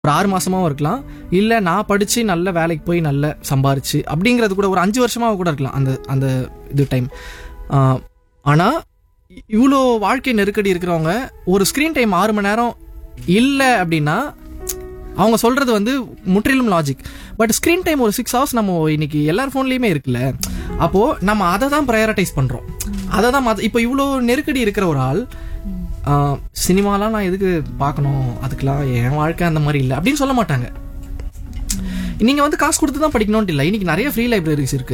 ஒரு ஆறு மாசமாவும் இருக்கலாம் இல்ல நான் படிச்சு நல்ல வேலைக்கு போய் நல்ல சம்பாரிச்சு அப்படிங்கிறது கூட ஒரு அஞ்சு வருஷமாவும் கூட இருக்கலாம் அந்த அந்த இது டைம் ஆனா இவ்வளோ வாழ்க்கை நெருக்கடி இருக்கிறவங்க ஒரு ஸ்க்ரீன் டைம் ஆறு மணி நேரம் இல்லை அப்படின்னா அவங்க சொல்றது வந்து முற்றிலும் லாஜிக் பட் ஸ்க்ரீன் டைம் ஒரு சிக்ஸ் ஹவர்ஸ் நம்ம இன்னைக்கு எல்லார் ஃபோன்லயுமே இருக்குல்ல அப்போ நம்ம அதை தான் ப்ரையாரிட்டைஸ் பண்றோம் அதை தான் மத்த- இப்போ இவ்வளோ நெருக்கடி இருக்கிற ஒரு ஆள் ஆஹ், சினிமாலாம் நான் எதுக்கு பார்க்கணும் அதுக்கெல்லாம் என் வாழ்க்கை அந்த மாதிரி இல்லை அப்படின்னு சொல்ல மாட்டாங்க நீங்க வந்து காசு கொடுத்து தான் படிக்கணும்னு இல்லை இன்னைக்கு நிறைய ஃப்ரீ லைப்ரரிஸ் இருக்கு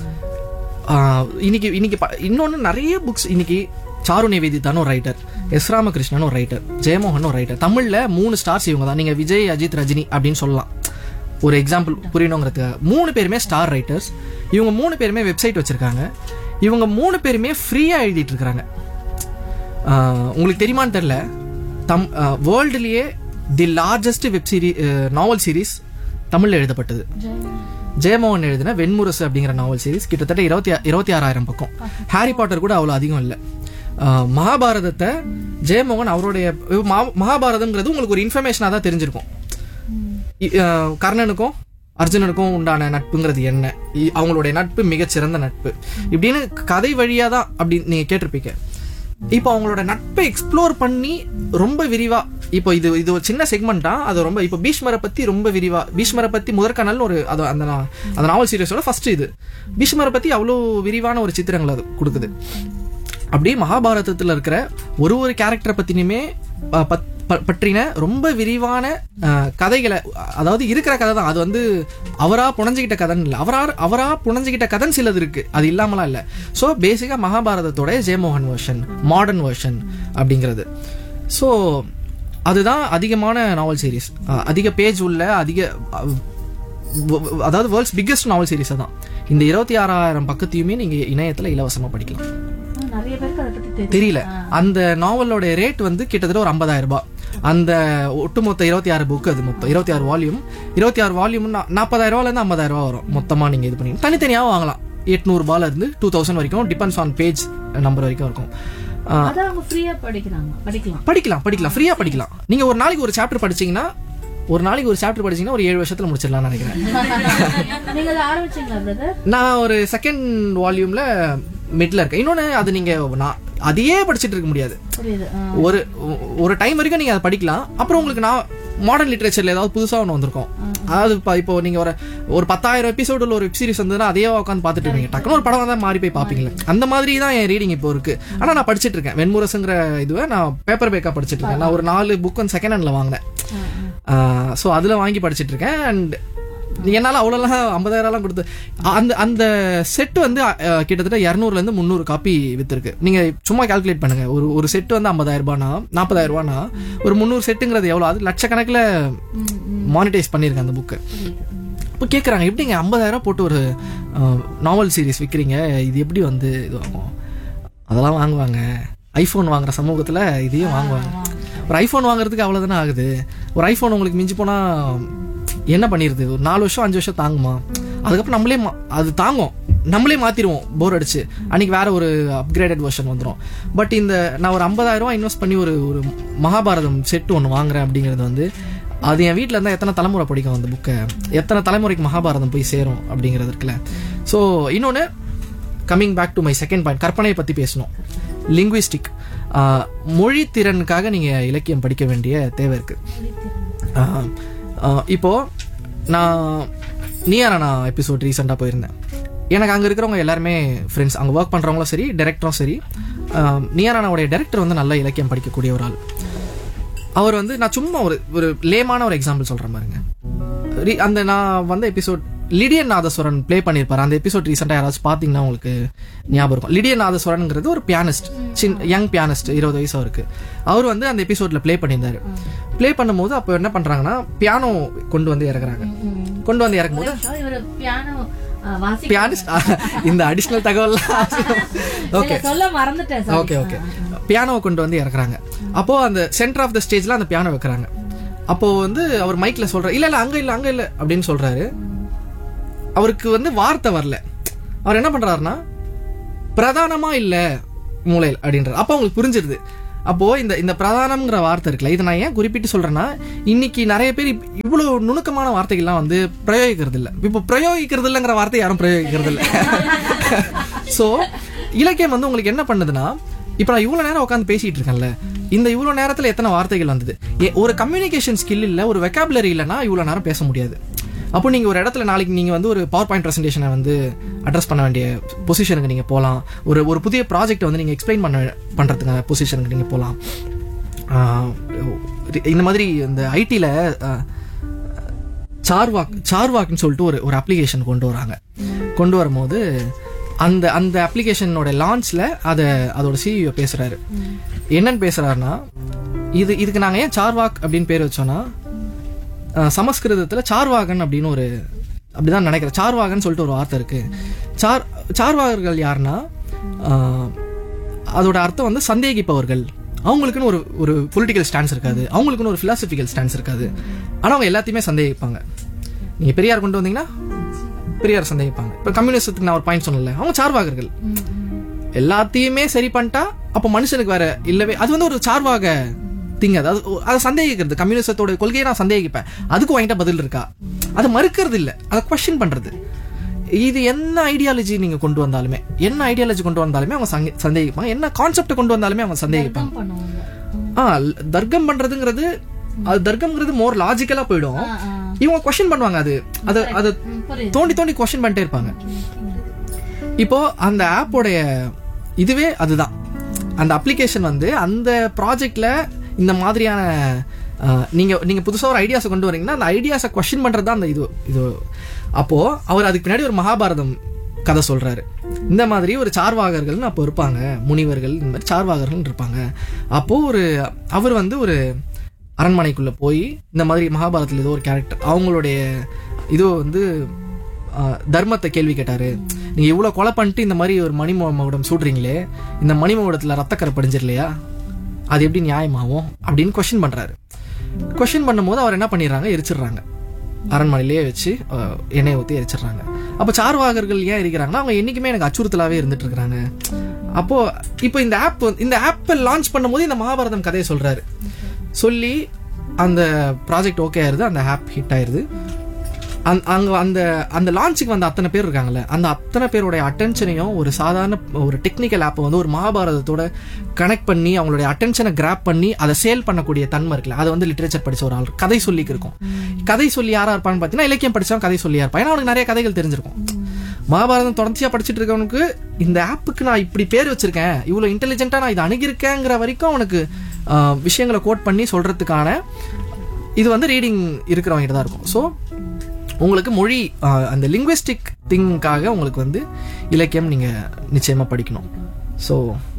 ஆஹ், இன்னைக்கு இன்னைக்கு ப- இன்னொன்னு நிறைய புக்ஸ் இன்னைக்கு சாரு நிவேதிதான்னு ஒரு ரைட்டர் எஸ் ராமகிருஷ்ணன் ஒரு ரைட்டர் ஜெயமோகன் ஒரு ரைட்டர் தமிழ்ல மூணு ஸ்டார்ஸ் இவங்க தான் நீங்க விஜய் அஜித் ரஜினி அப்படின்னு சொல்லலாம் ஒரு எக்ஸாம்பிள் புரியணுங்கிறதுக்கு மூணு பேருமே ஸ்டார் ரைட்டர்ஸ் இவங்க மூணு பேருமே வெப்சைட் வச்சிருக்காங்க இவங்க மூணு பேருமே ஃப்ரீயா எழுதிட்டு இருக்காங்க உங்களுக்கு தெரியுமான்னு தெரியல தம் வேர்ல்டுலயே தி லார்ஜஸ்ட் வெப் சீரி நாவல் சீரிஸ் தமிழ்ல எழுதப்பட்டது ஜெயமோகன் எழுதின வெண்முரசு அப்படிங்கிற நாவல் சீரிஸ் கிட்டத்தட்ட இருபத்தி இருபத்தி ஆறாயிரம் பக்கம் ஹாரி பாட்டர் கூட அவ்வளவு அதிகம் இல்லை மகாபாரதத்தை ஜெயமோகன் அவருடைய மகா- மகாபாரதம்ங்கிறது உங்களுக்கு ஒரு இன்ஃபர்மேஷனா தான் தெரிஞ்சிருக்கும் இ- அஹ், கர்ணனுக்கும் அர்ஜுனனுக்கும் உண்டான நட்புங்கிறது என்ன இ- அவங்களுடைய நட்பு மிகச்சிறந்த நட்பு இப்படின்னு கதை வழியா தான் அப்படி நீங்க கேட்டிருப்பீங்க இப்போ அவங்களோட நட்பை எக்ஸ்ப்ளோர் பண்ணி ரொம்ப விரிவா இப்போ இது இது ஒரு சின்ன செக்மெண்டா அது ரொம்ப இப்போ பீஷ்மரை பத்தி ரொம்ப விரிவா பீஷ்மரை பத்தி முதற்கனல் ஒரு அது அந்த நா- அந்த நாவல் சீரியஸோட ஃபர்ஸ்ட் இது பீஷ்மரை பத்தி அவ்வளோ விரிவான ஒரு சித்திரங்கள் அது கொடுக்குது அப்படியே மகாபாரதத்துல இருக்கிற ஒரு ஒரு கேரக்டரை பத்தினுமே ப- பத்- ப- பற்றின ரொம்ப விரிவான அஹ், கதைகளை அதாவது இருக்கிற கதை தான் அது வந்து அவரா புனைஞ்சுக்கிட்ட கதைன்னு இல்லை அவரா அவரா புனைஞ்சுக்கிட்ட கதைன்னு சிலது இருக்கு அது இல்லாமலாம் இல்லை ஸோ பேசிக்கா மகாபாரதத்தோட ஜெயமோகன் வெர்ஷன் மாடர்ன் வெர்ஷன் அப்படிங்கிறது ஸோ அதுதான் அதிகமான நாவல் சீரிஸ் அதிக பேஜ் உள்ள அதிக அஹ், வ- வ- அதாவது வேர்ல்ட்ஸ் பிக்கஸ்ட் நாவல் சீரிஸ் தான் இந்த இருபத்தி ஆறாயிரம் பக்கத்தையுமே நீங்க இணையத்துல இலவசமா படிக்கலாம் ஆ, நிறைய பேருக்கு அதை பத்தி தெரியும் தெரியல அந்த நாவலோட ரேட் வந்து கிட்டத்தட்ட ஒரு 50000 ரூபாய் அந்த ஒட்டுமொத்த இருபத்தி ஆறு புக் அது மொத்தம் இருபத்தி ஆறு வால்யூம் இருபத்தி ஆறு வால்யூம் நாற்பதாயிரம் ரூபாயில இருந்து ஐம்பதாயிரம் ரூபாய் வரும் மொத்தமா நீங்க இது பண்ணி தனித்தனியாவும் வாங்கலாம் எட்நூறு ரூபாயில இருந்து டூ தௌசண்ட் வரைக்கும் டிபெண்ட்ஸ் ஆன் பேஜ் நம்பர் வரைக்கும் இருக்கும் ஆஹ், அத அவங்க ஃப்ரீயா படிக்கிறாங்க படிக்கலாம் படிக்கலாம் படிக்கலாம் ஃப்ரீயா படிக்கலாம் நீங்க ஒரு நாளைக்கு ஒரு சாப்டர் படிச்சீங்கன்னா ஒரு நாளைக்கு ஒரு சாப்டர் படிச்சீங்கன்னா ஒரு ஏழு வருஷத்துல முடிச்சிடலாம்னு நினைக்கிறேன் நீங்க அதை ஆரம்பிச்சீங்களா பிரதர் நான் ஒரு செகண்ட் வால்யூம்ல மிட்ல இருக்கேன் இன்னொன்னு அது நீங்க நான் அதையே படிச்சிட்டு இருக்க முடியாது புரியுது ஆ. ஒரு ஒரு டைம் வரைக்கும் நீங்க அதை படிக்கலாம் அப்புறம் உங்களுக்கு நான் மாடர்ன் லிட்ரேச்சர்ல ஏதாவது புதுசா ஒன்று வந்திருக்கும் அதாவது இப்ப- இப்போ நீங்க ஒரு ஒரு பத்தாயிரம் எபிசோடுல ஒரு வெப் சீரிஸ் வந்ததுன்னா அதையே உட்காந்து பார்த்துட்டு இருக்கீங்க டக்குனு ஒரு படம் தான் மாறி போய் பாப்பீங்களே அந்த மாதிரி தான் என் ரீடிங் இப்போ இருக்கு ஆனா நான் படிச்சிட்டு இருக்கேன் வெண்முரசுங்கிற இதுவை நான் பேப்பர் பேக்கா படிச்சிட்டு இருக்கேன் நான் ஒரு நாலு புக் வந்து செகண்ட் ஹேண்ட்ல வாங்கினேன் ஸோ அதில் வாங்கி படிச்சிட்டு இருக்கேன் அண்ட் என்னால் அவ்வளோலாம் ஐம்பதாயிரம்லாம் கொடுத்து அந்த அந்த செட் வந்து அஹ், கிட்டத்தட்ட இரநூறுலேருந்து முந்நூறு காப்பி வித்துருக்கு நீங்கள் சும்மா கால்குலேட் பண்ணுங்க ஒரு ஒரு செட் வந்து ஐம்பதாயிரம் ரூபானா நாற்பதாயிரம் ரூபானா ஒரு முந்நூறு செட்டுங்கிறது எவ்வளோ அது லட்சக்கணக்கில் மானிட்டைஸ் பண்ணியிருக்கேன் அந்த புக்கு இப்போ கேட்குறாங்க எப்படிங்க ஐம்பதாயிரம் போட்டு ஒரு நாவல் சீரிஸ் விற்கிறீங்க இது எப்படி வந்து இது ஆகும் அதெல்லாம் வாங்குவாங்க ஐஃபோன் வாங்குற சமூகத்தில் இதையும் வாங்குவாங்க ஒரு ஐஃபோன் வாங்குறதுக்கு அவ்வளோதானே ஆகுது ஒரு ஐஃபோன் உங்களுக்கு மிஞ்சி போனால் என்ன பண்ணிடுது ஒரு நாலு வருஷம் அஞ்சு வருஷம் தாங்குமா அதுக்கப்புறம் நம்மளே மா- அது தாங்கும் நம்மளே மாத்திருவோம் போர் அடிச்சு அன்னைக்கு வேற ஒரு அப்கிரேடட் வெர்ஷன் வந்துடும் பட் இந்த நான் ஒரு 50000 ரூபாய் இன்வெஸ்ட் பண்ணி ஒரு ஒரு மகாபாரதம் செட் ஒன்று வாங்குறேன் அப்படிங்கிறது வந்து அது என் வீட்டில் இருந்தால் எத்தனை தலைமுறை படிக்கும் அந்த புக்கை எத்தனை தலைமுறைக்கு மகாபாரதம் போய் சேரும் அப்படிங்கிறது இருக்குல்ல ஸோ இன்னொன்று coming back to my second point கற்பனையை பற்றி பேசணும் லிங்குவிஸ்டிக் மொழி திறனுக்காக நீங்கள் இலக்கியம் படிக்க வேண்டிய தேவை இருக்கு ஆஹ், ஆஹ், இப்போ நான் நீயாரா நான் எபிசோட் ரீசெண்டாக போயிருந்தேன் எனக்கு அங்கே இருக்கிறவங்க எல்லாருமே ஃப்ரெண்ட்ஸ் அங்கே ஒர்க் பண்ணுறவங்களும் சரி டேரக்டரும் சரி நீயாரானாவுடைய டேரக்டர் வந்து நல்ல இலக்கியம் படிக்கக்கூடிய ஒரு ஆள் அவர் வந்து நான் சும்மா ஒரு ஒரு லேமான ஒரு எக்ஸாம்பிள் சொல்றேன் பாருங்க Re- அந்த நான் வந்த எபிசோட் லிடியன் நாதஸ்வரன் ப்ளே பண்ணியிருப்பாரு அந்த எபிசோட் ரீசெண்டாக யாராச்சும் பார்த்தீங்கன்னா உங்களுக்கு ஞாபகம் இருக்கும் லிடியன் நாதஸ்வரன்ங்கிறது ஒரு பியானிஸ்ட் சின் யங் பியானிஸ்ட் இருபது வயசு அவருக்கு அவர் வந்து அந்த எபிசோட்ல ப்ளே பண்ணியிருந்தாரு ப்ளே பண்ணும்போது அப்போ என்ன பண்றாங்கன்னா பியானோ கொண்டு வந்து இறக்குறாங்க கொண்டு வந்து இறக்கும் போது இவரு பியானோ வாசி பியானிஸ்ட் இந்த அடிஷ்னல் தகவல்லாம் ஓகே இல்ல, சொல்ல மறந்துட்டேன் sorry. ஓகே ஓகே பியானோவை கொண்டு வந்து இறக்குறாங்க அப்போ அந்த சென்டர் ஆஃப் த ஸ்டேஜ்ல அந்த பியானோ வைக்கிறாங்க அப்போ வந்து அவர் மைக்ல சொல்றாரு இல்ல இல்ல அங்க இல்ல அங்க இல்ல அப்படின்னு சொல்றாரு அவருக்கு வந்து வார்த்தை வரல அவர் என்ன பண்றாருன்னா பிரதானமா இல்ல மூளையில் அப்படின்றார் அப்போ அவங்களுக்கு புரிஞ்சிருது அப்போ இந்த இந்த பிரதானம்ங்கிற வார்த்தை இருக்குல்ல இதை நான் ஏன் குறிப்பிட்டு சொல்றேன்னா இன்னைக்கு நிறைய பேர் இப்- இவ்வளவு நுணுக்கமான வார்த்தைகள்லாம் வந்து பிரயோகிக்கிறது இல்ல இப்போ பிரயோகிக்கிறது இல்லைங்கிற வார்த்தை யாரும் பிரயோகிக்கிறது இல்ல சோ இலக்கியம் வந்து உங்களுக்கு என்ன பண்ணுதுன்னா இப்போ நான் இவ்வளவு நேரம் உட்காந்து பேசிட்டு இருக்கேன்ல இந்த இவ்வளவு நேரத்துல எத்தனை வார்த்தைகள் வந்தது ஏ- ஒரு கம்யூனிகேஷன் ஸ்கில் இல்ல ஒரு வெக்காபுலரி இல்லைன்னா இவ்வளவு நேரம் பேச முடியாது அப்போ நீங்க ஒரு இடத்துல நாளைக்கு நீங்க வந்து ஒரு பவர் பாயிண்ட் பிரசன்டேஷனை வந்து அட்ரஸ் பண்ண வேண்டிய பொசிஷனுக்கு நீங்க போகலாம் ஒரு ஒரு புதிய ப்ராஜெக்ட் வந்து நீங்க எக்ஸ்பிளைன் பண்ண பண்றதுக்கான பொசிஷனுக்கு நீங்க போகலாம் இந்த மாதிரி இந்த ஐடில சார்வாக் சார்வாக்னு சொல்லிட்டு ஒரு ஒரு அப்ளிகேஷன் கொண்டு வராங்க கொண்டு வரும்போது அந்த அந்த அப்ளிகேஷனோட லான்ச்ல அதை அதோட சிஇஓ பேசுறாரு என்னன்னு பேசுறாருன்னா இது இதுக்கு நாங்க ஏன் சார்வாக் அப்படின்னு பேர் வச்சோம்னா அஹ், சமஸ்கிருதத்துல சார்வாகன் அப்படின்னு ஒரு அப்படிதான் நினைக்கிறேன் சார்வாகன் சொல்லிட்டு ஒரு வார்த்தை இருக்கு சார் சார்வாகர்கள் யாருன்னா அஹ், அதோட அர்த்தம் வந்து சந்தேகிப்பவர்கள் அவங்களுக்குன்னு ஒரு ஒரு பொலிட்டிக்கல் ஸ்டாண்ட்ஸ் இருக்காது அவங்களுக்குன்னு ஒரு philosophical ஸ்டாண்ட்ஸ் இருக்காது ஆனா அவங்க எல்லாத்தையுமே சந்தேகிப்பாங்க நீங்க பெரியார் கொண்டு வந்தீங்கன்னா பெரியார் சந்தேகிப்பாங்க இப்ப கம்யூனிஸ்டத்துக்கு நான் ஒரு பாயிண்ட் சொன்னல அவங்க சார்வாகர்கள் எல்லாத்தையுமே சரி பண்ணிட்டா அப்ப மனுஷனுக்கு வேற இல்லவே அது வந்து ஒரு சார்வாக திங்க அது அது- அதை சந்தேகிக்கிறது கம்யூனிசத்தோட கொள்கையை நான் சந்தேகிப்பேன் அதுக்கு வாங்கிட்ட பதில் இருக்கா அதை மறுக்கிறது இல்ல அதை கொஸ்டின் பண்றது இது என்ன ஐடியாலஜி நீங்க கொண்டு வந்தாலுமே என்ன ஐடியாலஜி கொண்டு வந்தாலுமே அவங்க சங்க- சந்தேகிப்பாங்க என்ன கான்செப்ட் கொண்டு வந்தாலுமே அவங்க சந்தேகிப்பாங்க தர்க்கம் பண்ணுவாங்க ஆ ல- தர்க்கம் பண்றதுங்கிறது அது தர்க்கம்ங்கிறது மோர் லாஜிக்கலா போயிடும் ஆ, ஆ. இவங்க கொஸ்டின் பண்ணுவாங்க அது அது அது ம், புரியுது தோண்டி தோண்டி கொஸ்டின் பண்ணிட்டே இருப்பாங்க இப்போ அந்த ஆப்போடைய இதுவே அதுதான் அந்த அப்ளிகேஷன் வந்து அந்த ப்ராஜெக்ட்ல இந்த மாதிரியான அஹ், நீங்க நீங்க புதுசா ஒரு ஐடியாஸை கொண்டு வரீங்கன்னா அந்த ஐடியாஸை கொஸ்டின் பண்றது தான் அந்த இது இது அப்போ அவர் அதுக்கு பின்னாடி ஒரு மகாபாரதம் கதை சொல்றாரு இந்த மாதிரி ஒரு சார்வாகர்கள்னு அப்போ இருப்பாங்க முனிவர்கள் இந்த மாதிரி சார்வாகர்கள் இருப்பாங்க அப்போ ஒரு அவர் வந்து ஒரு அரண்மனைக்குள்ள போய் இந்த மாதிரி மகாபாரதத்தில் ஏதோ ஒரு கேரக்டர் அவங்களுடைய இது வந்து ஆஹ், தர்மத்தை கேள்வி கேட்டாரு நீங்க இவ்வளவு கொலை பண்ணிட்டு இந்த மாதிரி ஒரு மணிமகுடம் சூடுறீங்களே இந்த மணிமகுடத்துல ரத்தக்கரை படிஞ்சிடலையா அது எப்படி நியாயமாகும் அப்படின்னு கொஸ்டின் பண்றாரு கொஸ்டின் பண்ணும்போது அவர் என்ன பண்ணிடுறாங்க எரிச்சிடுறாங்க அரண்மனையிலேயே வச்சு ஆஹ், எண்ணெயை ஊற்றி எரிச்சிடுறாங்க அப்போ சார்வாகர்கள் ஏன் இருக்கிறாங்கன்னா அவங்க என்னைக்குமே எனக்கு அச்சுறுத்தலாவே இருந்துட்டு இருக்காங்க அப்போ இப்போ இந்த ஆப் இந்த ஆப்பை லான்ச் பண்ணும்போது இந்த மகாபாரதம் கதையை சொல்றாரு சொல்லி அந்த ப்ராஜெக்ட் ஓகே ஆயிருது அந்த ஆப் ஹிட் ஆயிருது அந்த- அங்க அந்த அந்த லான்ச்சுக்கு வந்த அத்தனை பேர் இருக்காங்கல்ல அந்த அத்தனை பேருடைய அட்டென்ஷனையும் ஒரு சாதாரண ஒரு டெக்னிக்கல் ஆப்பை வந்து ஒரு மகாபாரதத்தோட கனெக்ட் பண்ணி அவங்களுடைய அட்டென்ஷனை கிராப் பண்ணி அதை சேல் பண்ணக்கூடிய தன்மை இருக்குல்ல அது வந்து லிட்ரேச்சர் படிச்ச ஒரு ஆள் கதை சொல்லிக்கு இருக்கும் கதை சொல்லி யாரா இருப்பான்னு பார்த்தீங்கன்னா இலக்கியம் படிச்சவன் கதை சொல்லியா இருப்பான் ஏன்னா அவனுக்கு நிறைய கதைகள் தெரிஞ்சிருக்கும் மகாபாரதம் தொடர்ச்சியா படிச்சுட்டு இருக்கவனுக்கு இந்த ஆப்புக்கு நான் இப்படி பேர் வச்சிருக்கேன் இவ்வளவு இன்டெலிஜென்ட்டா நான் இதை அணுகிருக்கேங்கிற வரைக்கும் அவனுக்கு ஆஹ், விஷயங்களை கோட் பண்ணி சொல்றதுக்கான இது வந்து ரீடிங் இருக்கிறவங்க தான் இருக்கும் ஸோ உங்களுக்கு மொழி ஆஹ், அந்த லிங்குவிஸ்டிக் திங்காக உங்களுக்கு வந்து இலக்கியம் நீங்க நிச்சயமா படிக்கணும் ஸோ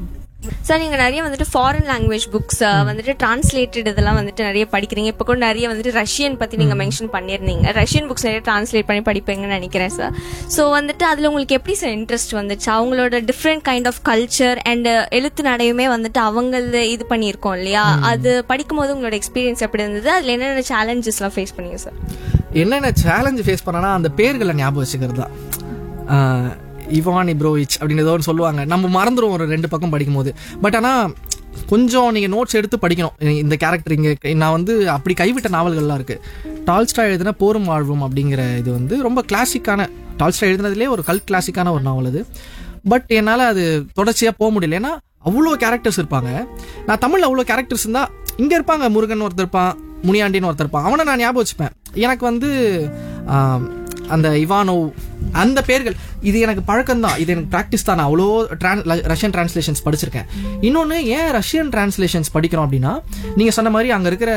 சார் நீங்க நிறைய வந்துட்டு ஃபாரின் லாங்குவேஜ் புக்ஸ் வந்துட்டு டிரான்ஸ்லேட்டட் இதெல்லாம் வந்துட்டு நிறைய படிக்கிறீங்க இப்போ கூட நிறைய வந்துட்டு ரஷ்யன் பத்தி நீங்க மென்ஷன் பண்ணியிருந்தீங்க ரஷ்யன் புக்ஸ் நிறைய டிரான்ஸ்லேட் பண்ணி படிப்பீங்கன்னு நினைக்கிறேன் சார் ஸோ வந்துட்டு அதுல உங்களுக்கு எப்படி சார் இன்ட்ரெஸ்ட் வந்துச்சு அவங்களோட different kind of culture and எழுத்து நடையுமே வந்துட்டு அவங்கள இது பண்ணியிருக்கோம் இல்லையா அது படிக்கும்போது உங்களோட எக்ஸ்பீரியன்ஸ் எப்படி இருந்தது அதுல என்னென்ன சேலஞ்சஸ்லாம் ஃபேஸ் பண்ணீங்க சார் என்னென்ன சேலஞ்ச் ஃபேஸ் பண்ணனா அந்த பேர்களை ஞாபகம் வச்சுக்கிறது தான் ஆஹ், இவான் இப்ரோவிச் அப்படின்னு ஏதோ ஒன்று சொல்லுவாங்க நம்ம மறந்துடுவோம் ஒரு ரெண்டு பக்கம் படிக்கும்போது பட் ஆனால் கொஞ்சம் நீங்கள் நோட்ஸ் எடுத்து படிக்கணும் இ- இந்த கேரக்டர் இங்கே நான் வந்து அப்படி கைவிட்ட நாவல்கள்லாம் இருக்கு டால்ஸ்டா எழுதின போரும் வாழ்வும் அப்படிங்கிற இது வந்து ரொம்ப கிளாசிக்கான டால்ஸ்டா எழுதினதுலேயே ஒரு கல் கிளாசிக்கான ஒரு நாவல் அது பட் என்னால் அது தொடர்ச்சியாக போக முடியல ஏன்னா அவ்வளோ கேரக்டர்ஸ் இருப்பாங்க நான் தமிழில் அவ்வளோ கேரக்டர்ஸ் இருந்தால் இங்கே இருப்பாங்க முருகன் ஒருத்தர் இருப்பான் முனியாண்டின்னு ஒருத்தர் இருப்பான் அவனை நான் ஞாபகம் வச்சுப்பேன் எனக்கு வந்து ஆம், அந்த இவானோ அந்த பேர்கள் இது எனக்கு பழக்கம் தான் இது எனக்கு ப்ராக்டிஸ் தான் நான் அவ்வளோ ட்ரான் ரஷ்யன் டிரான்ஸ்லேஷன்ஸ் படிச்சிருக்கேன் இன்னொன்று ஏன் ரஷ்யன் டிரான்ஸ்லேஷன்ஸ் படிக்கிறோம் அப்படின்னா நீங்கள் சொன்ன மாதிரி அங்கே இருக்கிற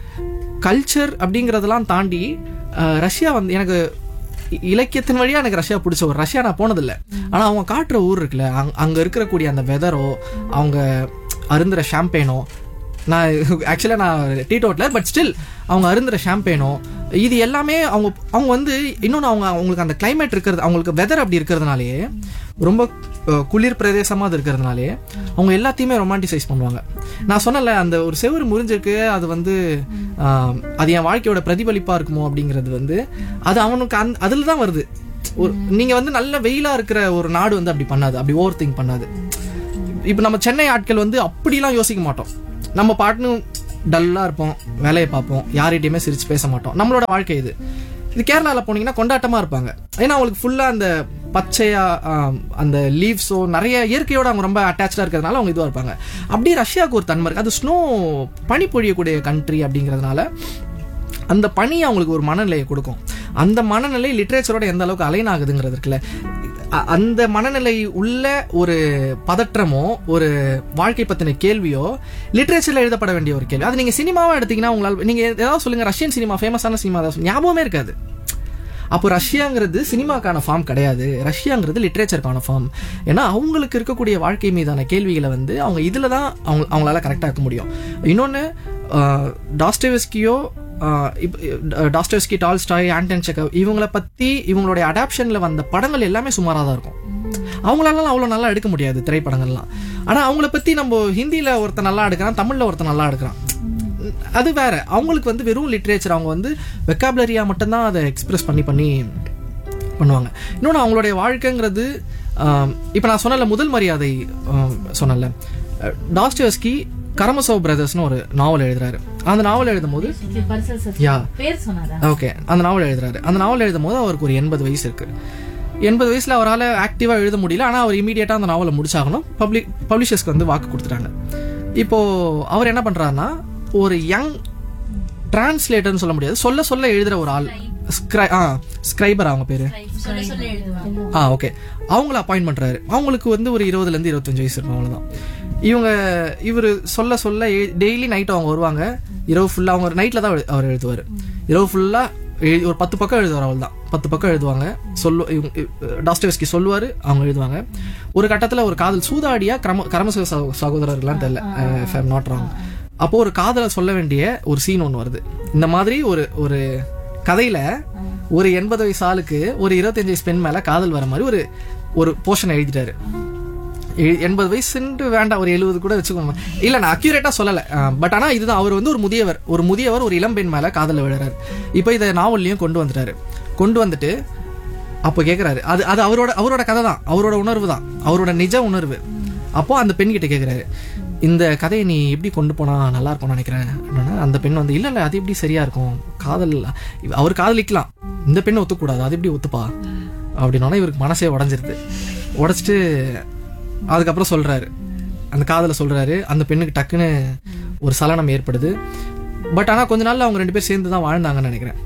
கல்ச்சர் அப்படிங்கிறதெல்லாம் தாண்டி அஹ், ரஷ்யா வந்து எனக்கு இ- இலக்கியத்தின் வழியா எனக்கு ரஷ்யா பிடிச்ச ஒரு ரஷ்யா நான் போனதில்ல ஆனா அவங்க காட்டுற ஊர் இருக்குல்ல அங்க அங்க இருக்கக்கூடிய அந்த வெதரோ அவங்க அருந்துற ஷாம்பேனோ நான் ஆக்சுவலாக நான் டீ டோட்ல பட் ஸ்டில் அவங்க அருந்துற ஷாம்பேனோ இது எல்லாமே அவங்க அவங்க வந்து இன்னொன்று அவங்க அவங்களுக்கு அந்த climate இருக்கிறது அவங்களுக்கு வெதர் அப்படி இருக்கிறதுனாலேயே ரொம்ப அஹ், குளிர் பிரதேசமாக அது இருக்கிறதுனாலே அவங்க எல்லாத்தையுமே ரொமான்டிசைஸ் பண்ணுவாங்க நான் சொன்னல அந்த ஒரு செவுரு முறிஞ்சிருக்கு அது வந்து ஆஹ், அது என் வாழ்க்கையோட பிரதிபலிப்பாக இருக்குமோ அப்படிங்கிறது வந்து அது அவனுக்கு அந் அதில் தான் வருது ஒரு நீங்கள் வந்து நல்ல வெயிலாக இருக்கிற ஒரு நாடு வந்து அப்படி பண்ணாது அப்படி ஓவர் திங்க் பண்ணாது இப்போ நம்ம சென்னை ஆட்கள் வந்து அப்படிலாம் யோசிக்க மாட்டோம் நம்ம பாட்டுன்னு டல்லா இருப்போம் வேலையை பார்ப்போம் யார்கிட்டயுமே சிரிச்சு பேச மாட்டோம் நம்மளோட வாழ்க்கை இது இது கேரளால போனீங்கன்னா கொண்டாட்டமா இருப்பாங்க ஏன்னா அவங்களுக்கு ஃபுல்லா அந்த பச்சையா ஆம், அந்த லீவ்ஸோ நிறைய இயற்கையோட அவங்க ரொம்ப அட்டாச்சா இருக்கிறதுனால அவங்க இதுவா இருப்பாங்க அப்படியே ரஷ்யாவுக்கு ஒரு தன்மை இருக்கு அது ஸ்னோ பனி பொழியக்கூடிய கண்ட்ரி அப்படிங்கிறதுனால அந்த பனி அவங்களுக்கு ஒரு மனநிலையை கொடுக்கும் அந்த மனநிலை லிட்ரேச்சரோட எந்த அளவுக்கு அலைன் ஆகுதுங்கிறது இருக்குல்ல அ- அந்த மனநிலை உள்ள ஒரு பதற்றமோ ஒரு வாழ்க்கை பத்தின கேள்வியோ லிட்ரேச்சர்ல எழுதப்பட வேண்டிய ஒரு கேள்வி அது நீங்க சினிமாவா எடுத்தீங்கன்னா உங்களால் நீங்க ஏதாவது சொல்லுங்க ரஷ்யன் சினிமா ஃபேமஸான சினிமா ஏதாவது சொல்லுங்க. ஞாபகமே இருக்காது அப்போ ரஷ்யாங்கிறது சினிமாக்கான ஃபார்ம் கிடையாது ரஷ்யாங்கிறது லிட்ரேச்சருக்கான ஃபார்ம் ஏன்னா அவங்களுக்கு இருக்கக்கூடிய வாழ்க்கை மீதான கேள்விகளை வந்து அவங்க இதில் தான் அவங்க அவங்களால கரெக்டாக இருக்க முடியும் இன்னொன்று டாஸ்டேவஸ்கியோ டாஸ்டேவஸ்கி டால்ஸ்டாய் ஆண்டன் செக்கவ் இவங்களை பற்றி இவங்களுடைய அடாப்ஷனில் வந்த படங்கள் எல்லாமே சுமாராக தான் இருக்கும் அவங்களால அவ்வளோ நல்லா எடுக்க முடியாது திரைப்படங்கள்லாம் ஆனால் அவங்கள பற்றி நம்ம ஹிந்தியில் ஒருத்தன் நல்லா எடுக்கிறான் தமிழில் ஒருத்தன் நல்லா எடுக்கிறான் அது வேற அவங்களுக்கு வந்து வெறும் லிட்ரேச்சர் அவங்க வந்து வெக்காபுலரியா மட்டும்தான் அதை எக்ஸ்பிரஸ் பண்ணி பண்ணி பண்ணுவாங்க இன்னொன்று அவங்களுடைய வாழ்க்கைங்கிறது இப்போ நான் சொன்னல முதல் மரியாதை ஆம், சொன்னேன்ல டாஸ்டோஸ்கி கரமசோவ் பிரதர்ஸ்னு ஒரு நாவல் எழுதுறாரு அந்த நாவல் எழுதும் போது பரிசல் சார் யா பேர் சொன்னாரா ஓகே அந்த நாவல் எழுதுறாரு அந்த நாவல் எழுதும் போது அவருக்கு ஒரு எண்பது வயசு இருக்கு எண்பது வயசுல அவரால் ஆக்டிவா எழுத முடியல ஆனா அவர் இமீடியட்டா அந்த நாவலை முடிச்சாகணும் பப்ளிக் பப்ளிஷர்ஸ்க்கு வந்து வாக்கு கொடுத்துட்டாங்க இப்போ அவர் என்ன பண்றாருன்னா ஒரு யங் டிரான்ஸ்லேட்டர்னு சொல்ல முடியாது சொல்ல சொல்ல எழுதுற ஒரு ஆள் ஸ்கிரை ஆ ஸ்கிரைபர் அவங்க பேரு சொல்ல சொல்ல எழுதுவாங்க ஆ ஓகே அவங்கள அப்பாயிண்ட் பண்றாரு அவங்களுக்கு வந்து ஒரு இருபதுல இருந்து இருபத்தஞ்சு வயசு இருக்கும் அவ்வளவுதான் இவங்க இவர் சொல்ல சொல்ல டெய்லி நைட் அவங்க வருவாங்க இரவு ஃபுல்லா அவங்க நைட்ல தான் எழு- அவர் எழுதுவார் இரவு ஃபுல்லா எழுதி ஒரு பத்து பக்கம் எழுதுவார் அவள் தான் பத்து பக்கம் எழுதுவாங்க சொல்லு இவங்க டாஸ்டேவஸ்கி சொல்லுவார் அவங்க எழுதுவாங்க ஒரு கட்டத்துல ஒரு காதல் சூதாடியா கிரம கரமச சகோதரர்கள்லாம் தெரியல இஃப் ஐம் நாட் ராங் அப்போ ஒரு காதலை சொல்ல வேண்டிய ஒரு சீன் ஒன்று வருது இந்த மாதிரி ஒரு ஒரு கதையில ஒரு எண்பது வயசு ஆளுக்கு ஒரு இருபத்தஞ்சு வயசு பெண் மேல காதல் வர மாதிரி ஒரு ஒரு போர்ஷன் எழுதிட்டாரு எ- எண்பது வயசுன்ட்டு வேண்டாம் ஒரு எழுபது கூட வச்சுக்கோங்க இல்ல நான் அக்யூரேட்டா சொல்லல பட் ஆனா இதுதான் அவர் வந்து ஒரு முதியவர் ஒரு முதியவர் ஒரு இளம்பெண் மேல காதல விழுறாரு இப்போ இதை நாவல்லையும் கொண்டு வந்துட்டாரு கொண்டு வந்துட்டு அப்போ கேக்குறாரு அது அது அவரோட அவரோட கதை தான் அவரோட உணர்வு தான் அவரோட நிஜ உணர்வு அப்போ அந்த பெண் கிட்ட கேக்குறாரு இந்த கதையை நீ எப்படி கொண்டு போனா நல்லா இருக்கும்னு நினைக்கிறேன் அப்படின்னா அந்த பெண் வந்து இல்ல இல்ல அது எப்படி சரியா இருக்கும் காதல் அவர் காதலிக்கலாம் இந்த பெண் ஒத்துக்கூடாது அது எப்படி ஒத்துப்பா அப்படின்னா இவருக்கு மனசே உடஞ்சிருது உடைச்சிட்டு அதுக்கப்புறம் சொல்றாரு அந்த காதல சொல்றாரு அந்த பெண்ணுக்கு டக்குன்னு ஒரு சலனம் ஏற்படுது பட் ஆனா கொஞ்ச நாள்ல அவங்க ரெண்டு பேர் சேர்ந்து தான் வாழ்ந்தாங்கன்னு நினைக்கிறேன்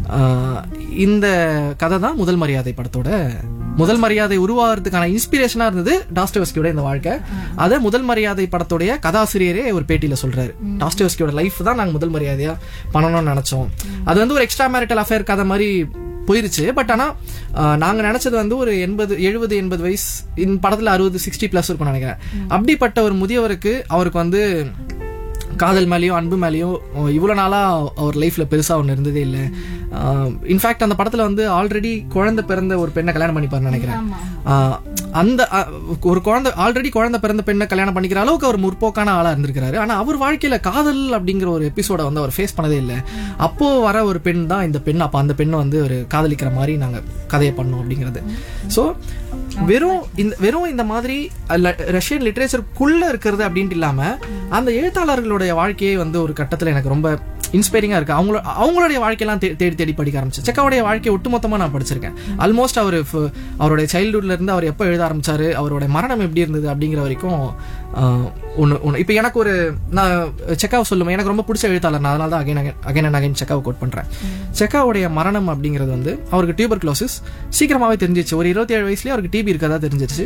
ஆஹ் இந்த கதை தான் முதல் மரியாதை படத்தோட முதல் மரியாதை உருவாகிறதுக்கான இன்ஸ்பிரேஷனா இருந்தது டாஸ்டோவஸ்கியோட இந்த வாழ்க்கை அதை முதல் மரியாதை படத்துடைய கதாசிரியரே ஒரு பேட்டியில சொல்றாரு டாஸ்டோவஸ்கியோட லைஃப் தான் நாங்க முதல் மரியாதையா பண்ணணும்னு நினைச்சோம் அது வந்து ஒரு எக்ஸ்ட்ரா மேரிட்டல் அஃபேர் கதை மாதிரி போயிருச்சு பட் ஆனா ஆஹ், நாங்க நினைச்சது வந்து ஒரு எண்பது எழுபது எண்பது வயசு இந்த படத்துல அறுபது சிக்ஸ்டி பிளஸ் இருக்கும்னு நினைக்கிறேன் அப்படிப்பட்ட ஒரு முதியவருக்கு அவருக்கு வந்து காதல் மேலேயும் அன்பு மேலேயும் இவ்வளோ நாளாக அவர் லைஃப்பில் பெருசாக ஒன்று இருந்ததே இல்லை இன்ஃபேக்ட் அந்த படத்தில் வந்து ஆல்ரெடி குழந்தை பிறந்த ஒரு பெண்ணை கல்யாணம் பண்ணிப்பாருன்னு நினைக்கிறேன் ஆஹ் அந்த அஹ், ஒரு குழந்தை ஆல்ரெடி குழந்தை பிறந்த பெண்ணை கல்யாணம் பண்ணிக்கிற அளவுக்கு அவர் முற்போக்கான ஆளாக இருந்திருக்கிறாரு ஆனால் அவர் வாழ்க்கையில் காதல் அப்படிங்கிற ஒரு எபிசோட வந்து அவர் ஃபேஸ் பண்ணதே இல்லை அப்போ வர ஒரு பெண் தான் இந்த பெண் அப்போ அந்த பெண்ணை வந்து ஒரு காதலிக்கிற மாதிரி நாங்கள் கதையை பண்ணோம் அப்படிங்கிறது ஸோ வெறும் இந்த வெறும் இந்த மாதிரி ல- ரஷ்யன் லிட்ரேச்சருக்குள்ள இருக்கிறது அப்படின்ட்டு இல்லாம அந்த எழுத்தாளர்களுடைய வாழ்க்கையே வந்து ஒரு கட்டத்துல எனக்கு ரொம்ப இன்ஸ்பைரிங்கா இருக்கு அவங்களோட அவங்களுடைய வாழ்க்கையெல்லாம் தே- தேடி தேடி படிக்க ஆரம்பிச்சேன் செக்காவுடைய வாழ்க்கையை ஒட்டுமொத்தமா நான் படிச்சிருக்கேன் ஆல்மோஸ்ட் அவர் அவருடைய சைல்ட்ஹுட்ல இருந்து அவர் எப்போ எழுத ஆரம்பிச்சாரு அவருடைய மரணம் எப்படி இருந்தது அப்படிங்கிற வரைக்கும் ஆஹ், ஒண்ணு ஒண்ணு இப்போ எனக்கு ஒரு நான் செக்காவை சொல்லுவேன் எனக்கு ரொம்ப பிடிச்ச எழுத்தாளர் நான் அதனால தான் அகைன் அகைன் அண்ட் அகைன் செக்காவை கோட் பண்றேன் செக்காவுடைய மரணம் அப்படிங்கிறது வந்து அவருக்கு டியூபர் க்ளோசிஸ் சீக்கிரமாவே தெரிஞ்சிச்சு ஒரு இருபத்தி ஏழு வயசுலயே அவருக்கு டிபி இருக்கதா தெரிஞ்சிருச்சு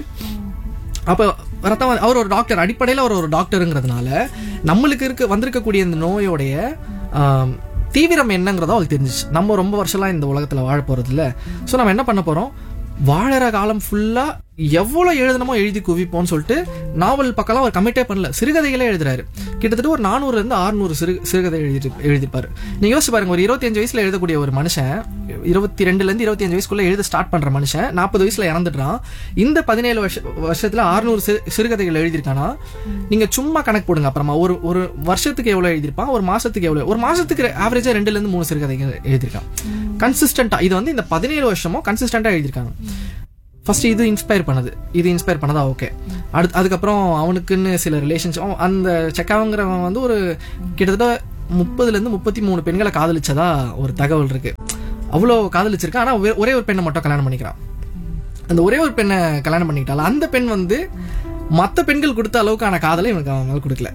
அப்போ ரத்தம் வந்து- அவர் ஒரு டாக்டர் அடிப்படையில் அவர் ஒரு டாக்டருங்கிறதுனால நம்மளுக்கு இருக்க வந்திருக்கக்கூடிய இந்த நோயோடைய ஆம், தீவிரம் என்னங்கிறதோ அவருக்கு தெரிஞ்சிச்சு நம்ம ரொம்ப வருஷம்லாம் இந்த உலகத்துல வாழ போறது இல்ல ஸோ நம்ம என்ன பண்ண போறோம் வாழற காலம் ஃபுல்லா எவ்வளவு எழுதணுமோ எழுதி குவிப்போம்னு சொல்லிட்டு நாவல் பக்கம்லாம் அவர் கமிட்டே பண்ணல சிறுகதைகளே எழுதுறாரு கிட்டத்தட்ட ஒரு நானூறுல இருந்து ஆறுநூறு சிறு சிறுகதை எழுதி எழுதிப்பாரு நீங்க யோசிச்சு பாருங்க ஒரு இருபத்தஞ்சு வயசுல எழுதக்கூடிய ஒரு மனுஷன் இருபத்தி ரெண்டுல இருந்து இருபத்தி அஞ்சு வயசுக்குள்ள எழுத ஸ்டார்ட் பண்ற மனுஷன் நாற்பது வயசுல இறந்துடுறான் இந்த பதினேழு வருஷ வருஷத்துல ஆறுநூறு சிறுகதைகள் எழுதியிருக்கானா நீங்க சும்மா கணக்கு போடுங்க அப்புறமா ஒரு ஒரு வருஷத்துக்கு எவ்வளவு எழுதியிருப்பான் ஒரு மாசத்துக்கு எவ்வளவு ஒரு மாசத்துக்கு ஆவரேஜா ரெண்டுல இருந்து மூணு சிறுகதைகள் எழுதியிருக்கான் கன்சிஸ்டன்டா இது வந்து இந்த பதினேழு வருஷமும் கன்சிஸ்டன்டா எழுதியிருக்காங்க ஃபர்ஸ்ட் இது இன்ஸ்பயர் பண்ணது இது இன்ஸ்பயர் பண்ணதா ஓகே அடுத்து அதுக்கப்புறம் அவனுக்குன்னு சில ரிலேஷன்ஷிப் அந்த செக்காவங்கிறவன் வந்து ஒரு கிட்டத்தட்ட முப்பதுலேருந்து முப்பத்தி மூணு பெண்களை காதலிச்சதா ஒரு தகவல் இருக்கு அவ்வளோ காதலிச்சிருக்கான் ஆனால் ஒரே- ஒரே ஒரு பெண்ணை மட்டும் கல்யாணம் பண்ணிக்கிறான் அந்த ஒரே ஒரு பெண்ணை கல்யாணம் பண்ணிக்கிட்டால அந்த பெண் வந்து மற்ற பெண்கள் கொடுத்த அளவுக்கான காதலை இவனுக்கு அவன் மேல கொடுக்கல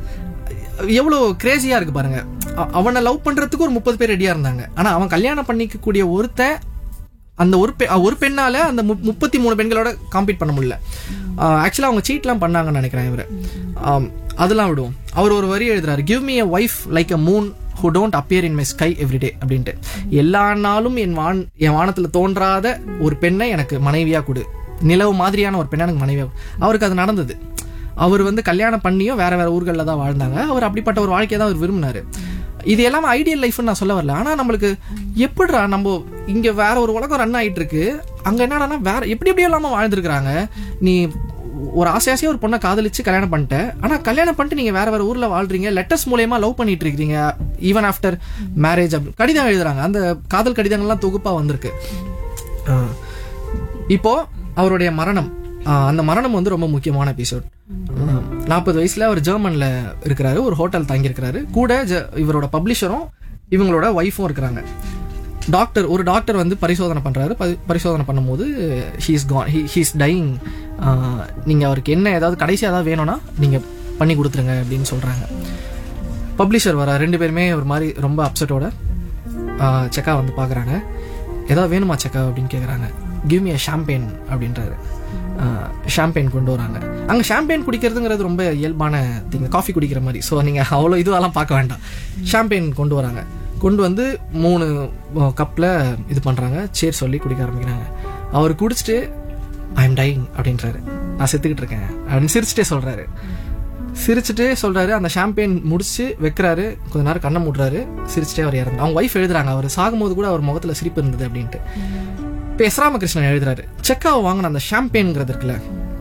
எவ்வளோ கிரேசியா இருக்கு பாருங்க அ- அவனை லவ் பண்றதுக்கு ஒரு முப்பது பேர் ரெடியா இருந்தாங்க ஆனா அவன் கல்யாணம் பண்ணிக்கக்கூடிய ஒருத்தன் அந்த ஒரு பெ ஒரு பெண்ணால அந்த மு- முப்பத்தி மூணு பெண்களோட காம்பீட் பண்ண முடியல ஆக்சுவலாக அவங்க சீட்லாம் பண்ணாங்கன்னு நினைக்கிறேன் இவர் அதெல்லாம் விடுவோம் அவர் ஒரு வரி எழுதுறாரு give me a wife like a moon who don't appear in my sky every day அப்படின்ட்டு எல்லா நாளும் என் வான் என் வானத்தில் தோன்றாத ஒரு பெண்ணை எனக்கு மனைவியா கொடு நிலவு மாதிரியான ஒரு பெண்ணை எனக்கு மனைவியா கொடு. அவருக்கு அது நடந்தது அவர் வந்து கல்யாணம் பண்ணியும் வேற வேற ஊர்களில் தான் வாழ்ந்தாங்க அவர் அப்படிப்பட்ட ஒரு வாழ்க்கையை தான் அவர் விரும்பினாரு இது எல்லாமே ஐடியல் லைஃப்னு நான் சொல்ல வரல ஆனா நம்மளுக்கு எப்படிடா நம்ம இங்க வேற ஒரு உலகம் ரன் ஆயிட்டு இருக்கு அங்க என்னடான்னா வேற எப்படி எப்படி இல்லாம வாழ்ந்துருக்காங்க நீ ஒரு ஆசை ஆசையா ஒரு பொண்ணை காதலிச்சு கல்யாணம் பண்ணிட்ட ஆனா கல்யாணம் பண்ணிட்டு நீங்க வேற வேற ஊர்ல வாழ்றீங்க லெட்டர்ஸ் மூலயமா லவ் பண்ணிட்டு இருக்கீங்க ஈவன் ஆஃப்டர் மேரேஜ் கடிதம் எழுதுறாங்க அந்த காதல் கடிதங்கள்லாம் தொகுப்பா வந்திருக்கு ஆஹ் இப்போ அவருடைய மரணம் ஆஹ் அந்த மரணம் வந்து ரொம்ப முக்கியமான எபிசோட் நாற்பது வயசுல அவர் ஜெர்மன்ல இருக்கிறாரு ஒரு ஹோட்டல் தங்கியிருக்கிறாரு கூட ஜ- இவரோட பப்ளிஷரும் இவங்களோட ஒய்ஃபும் இருக்கிறாங்க டாக்டர் ஒரு டாக்டர் வந்து பரிசோதனை பண்றாரு பரி- பரிசோதனை பண்ணும்போது ஹீஸ் கான் ஹீஸ் டைங் நீங்க அவருக்கு என்ன ஏதாவது கடைசி ஏதாவது வேணும்னா நீங்க பண்ணி கொடுத்துருங்க அப்படின்னு சொல்றாங்க பப்ளிஷர் வர ரெண்டு பேருமே ஒரு மாதிரி ரொம்ப அப்செட்டோட செக்கா வந்து பார்க்குறாங்க ஏதாவது வேணுமா செக்கா அப்படின்னு கேட்குறாங்க கிவ் மீ ஷாம்பெயின் அப்படின்றாரு ஷாம்பெயின் கொண்டு வராங்க அங்கே ஷாம்பெயின் குடிக்கிறதுங்கிறது ரொம்ப இயல்பான திங் காஃபி குடிக்கிற மாதிரி ஸோ நீங்கள் அவ்வளோ இதுவெல்லாம் பார்க்க வேண்டாம் ஷாம்பெயின் கொண்டு வராங்க கொண்டு வந்து மூணு கப்பில் இது பண்ணுறாங்க சேர் சொல்லி குடிக்க ஆரம்பிக்கிறாங்க அவர் குடிச்சிட்டு ஐ எம் டைங் அப்படின்றாரு நான் செத்துக்கிட்டு இருக்கேன் அப்படின்னு சிரிச்சிட்டே சொல்கிறாரு சிரிச்சுட்டே சொல்றாரு அந்த ஷாம்பெயின் முடிச்சு வைக்கிறாரு கொஞ்ச நேரம் கண்ணை மூடுறாரு சிரிச்சுட்டே அவர் இறந்து அவங்க ஒய்ஃப் எழுதுறாங்க அவர் சாகும்போது கூட அவர் முகத்துல சிரிப்பு இருந்தது அப்படின்ட்டு இப்போ எஸ் ராமகிருஷ்ணன் எழுதுறாரு செக்காவை வாங்கின அந்த ஷாம்பெயின்ங்கிறது இருக்குல்ல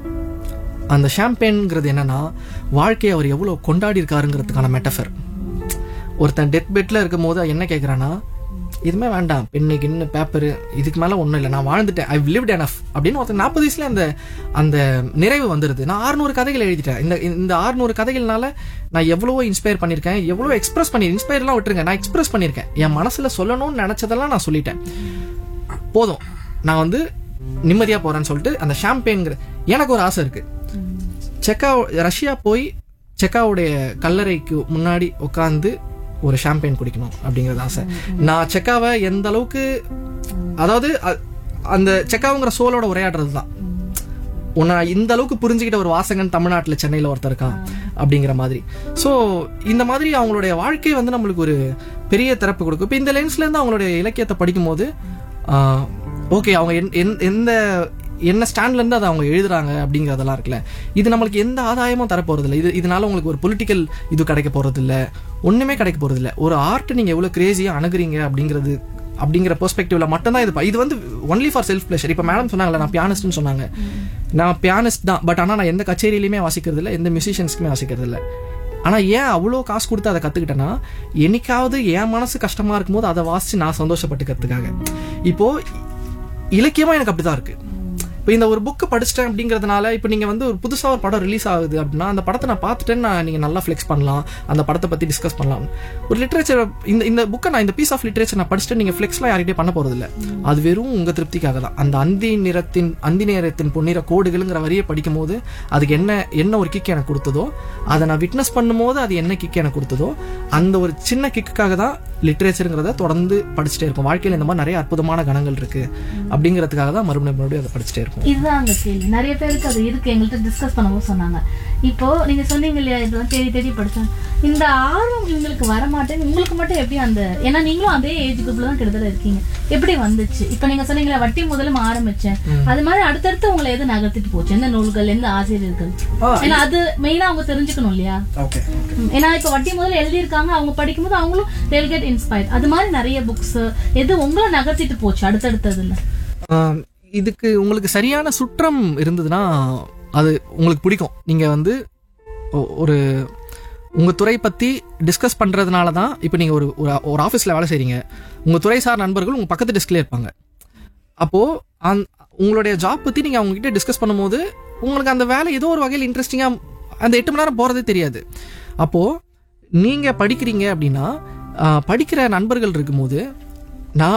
அந்த ஷாம்பெயின்ங்கிறது என்னன்னா வாழ்க்கையை அவர் எவ்வளவு கொண்டாடி இருக்காருங்கிறதுக்கான மெட்டஃபர் ஒருத்தன் டெத் பெட்ல இருக்கும் போது என்ன கேட்குறான்னா இதுமே வேண்டாம் பெண்ணு கிண்ணு பேப்பரு இதுக்கு மேலே ஒன்றும் இல்லை நான் வாழ்ந்துட்டேன் ஐ லிவ்ட் எனஃப் அப்படின்னு ஒருத்தன் நாற்பது வயசுல அந்த அந்த நிறைவு வந்துடுது நான் 600 கதைகள் எழுதிட்டேன் இந்த இந்த 600 கதைகள்னால நான் எவ்வளவோ இன்ஸ்பயர் பண்ணியிருக்கேன் எவ்வளோ எக்ஸ்பிரஸ் பண்ணி இன்ஸ்பயர்லாம் விட்டுருங்க நான் எக்ஸ்பிரஸ் பண்ணியிருக்கேன் என் மனசுல சொல்லணும்னு நினைச்சதெல்லாம் நான் சொல்லிட்டேன் போதும் நான் வந்து நிம்மதியா போறேன்னு சொல்லிட்டு அந்த ஷாம்பெயின்ங்கிற எனக்கு ஒரு ஆசை இருக்கு செக்கா ரஷ்யா போய் செக்காவுடைய கல்லறைக்கு முன்னாடி உட்காந்து ஒரு ஷாம்பெயின் குடிக்கணும் அப்படிங்கறது ஆசை நான் செக்காவை எந்த அளவுக்கு அதாவது அ- அந்த செக்காவுங்கிற சோலோட உரையாடுறது தான் உன்னை இந்த அளவுக்கு புரிஞ்சுக்கிட்ட ஒரு வாசகன் தமிழ்நாட்டில் சென்னையில் ஒருத்தர் இருக்கான் அப்படிங்கிற மாதிரி ஸோ இந்த மாதிரி அவங்களுடைய வாழ்க்கை வந்து நம்மளுக்கு ஒரு பெரிய திறப்பு கொடுக்கும் இப்போ இந்த லென்ஸ்ல இருந்து அவங்களுடைய இலக்கியத்தை படிக்கும்போது ஓகே அவங்க என்- எந்- எந்த என்ன ஸ்டாண்ட்ல இருந்து அதை அவங்க எழுதுறாங்க அப்படிங்கறதெல்லாம் இருக்குல்ல இது நம்மளுக்கு எந்த ஆதாயமும் தர போறது இல்ல இது இதனால உங்களுக்கு ஒரு பொலிட்டிக்கல் இது கிடைக்க போறது இல்ல ஒண்ணுமே கிடைக்க போறது இல்ல ஒரு ஆர்ட் நீங்க எவ்வளவு கிரேசியா அணுகுறீங்க அப்படிங்கிறது அப்படிங்கிற பெர்ஸ்பெக்டிவ்ல மட்டும்தான் இது ப- இது வந்து ஒன்லி ஃபார் செல்ஃப் பிளஷர் இப்போ மேடம் சொன்னாங்கல்ல நான் பியானிஸ்ட்னு சொன்னாங்க நான் பியானிஸ்ட் தான் பட் ஆனா நான் எந்த கச்சேரியிலையுமே வாசிக்கிறது இல்ல எந்த மியூசிஷியன்ஸ்க்குமே வாசிக்கிறது இல்ல ஆனா ஏன் அவ்வளோ காசு கொடுத்து அதை கத்துக்கிட்டேன்னா என்னைக்காவது என் மனசு கஷ்டமா இருக்கும்போது அதை வாசிச்சு நான் சந்தோஷப்பட்டுக்கிறதுக்காக இப்போ இலக்கியமா எனக்கு அப்படிதான் இருக்கு இப்போ இந்த ஒரு புக்கு படிச்சிட்டேன் அப்படிங்கிறதுனால இப்போ நீங்கள் வந்து ஒரு புதுசாக ஒரு படம் ரிலீஸ் ஆகுது அப்படின்னா அந்த படத்தை நான் பார்த்துட்டேன்னு நான் நீங்கள் நல்லா ஃப்ளெக்ஸ் பண்ணலாம் அந்த படத்தை பற்றி டிஸ்கஸ் பண்ணலாம் ஒரு லிட்ரேச்சர் இந்த இந்த புக்கை நான் இந்த பீஸ் ஆஃப் லிட்ரேச்சர் நான் படிச்சுட்டு நீங்கள் ஃப்ளெக்ஸ்லாம் யார்கிட்டே பண்ண போகிறது இல்லை அது வெறும் உங்கள் திருப்திக்காக தான் அந்த அந்தி நிறத்தின் அந்தி நேரத்தின் பொன்னிற கோடுகள்ங்கிற வரியை படிக்கும் போது அதுக்கு என்ன என்ன ஒரு கிக் எனக்கு கொடுத்ததோ அதை நான் விட்னஸ் பண்ணும்போது அது என்ன கிக் எனக்கு கொடுத்ததோ அந்த ஒரு சின்ன கிக்குக்காக தான் லிட்ரேச்சருங்கிறத தொடர்ந்து படிச்சுட்டே இருக்கும் வாழ்க்கையில் இந்த மாதிரி நிறைய அற்புதமான கணங்கள் இருக்கு அப்படிங்கிறதுக்காக தான் மறுபடியும் மறுபடியும் அதை படிச்சுட்டே இருக்கும் இதுதான் அந்த கேள்வி நிறைய பேருக்கு அது இருக்கு எங்கள்கிட்ட டிஸ்கஸ் பண்ணும்போது சொன்னாங்க இப்போ நீங்க சொன்னீங்க இல்லையா இதெல்லாம் தேடி தேடி படிச்சேன் இந்த ஆர்வம் உங்களுக்கு வர மாட்டேன் உங்களுக்கு மட்டும் எப்படி அந்த ஏன்னா நீங்களும் அதே ஏஜ் குரூப்ல தான் கிட்டத்தட்ட இருக்கீங்க எப்படி வந்துச்சு இப்போ நீங்க சொன்னீங்களா வட்டி முதலும் ஆரம்பிச்சேன் அது மாதிரி அடுத்தடுத்து உங்களை எது நகர்த்திட்டு போச்சு எந்த நூல்கள் எந்த ஆசிரியர்கள் ஆ, ஏன்னா அது மெயினா அவங்க தெரிஞ்சுக்கணும் இல்லையா ஓகே ம், ஏன்னா இப்ப வட்டி முதல்ல எழுதியிருக்காங்க அவங்க படிக்கும்போது அவங்களும் they'll get inspired அது மாதிரி நிறைய புக்ஸ் எது உங்களை நகர்த்திட்டு போச்சு அடுத்தடுத்ததுல ஆம், இதுக்கு உங்களுக்கு சரியான சுற்றம் இருந்ததுன்னா அது உங்களுக்கு பிடிக்கும் நீங்க வந்து ஒ- ஒரு உங்க துறை பத்தி டிஸ்கஸ் பண்றதுனால தான் இப்போ நீங்க ஒரு ஒரு- ஒரு ஆஃபீஸ்ல வேலை செய்றீங்க உங்க துறை சார் நண்பர்கள் உங்க பக்கத்து டெஸ்க்ல இருப்பாங்க அப்போ அந் உங்களுடைய ஜாப் பற்றி நீங்கள் அவங்ககிட்ட டிஸ்கஸ் பண்ணும்போது உங்களுக்கு அந்த வேலை ஏதோ ஒரு வகையில் இன்ட்ரெஸ்டிங்காக அந்த எட்டு மணி நேரம் போகிறதே தெரியாது அப்போது நீங்கள் படிக்கிறீங்க அப்படின்னா ஆஹ், படிக்கிற நண்பர்கள் இருக்கும்போது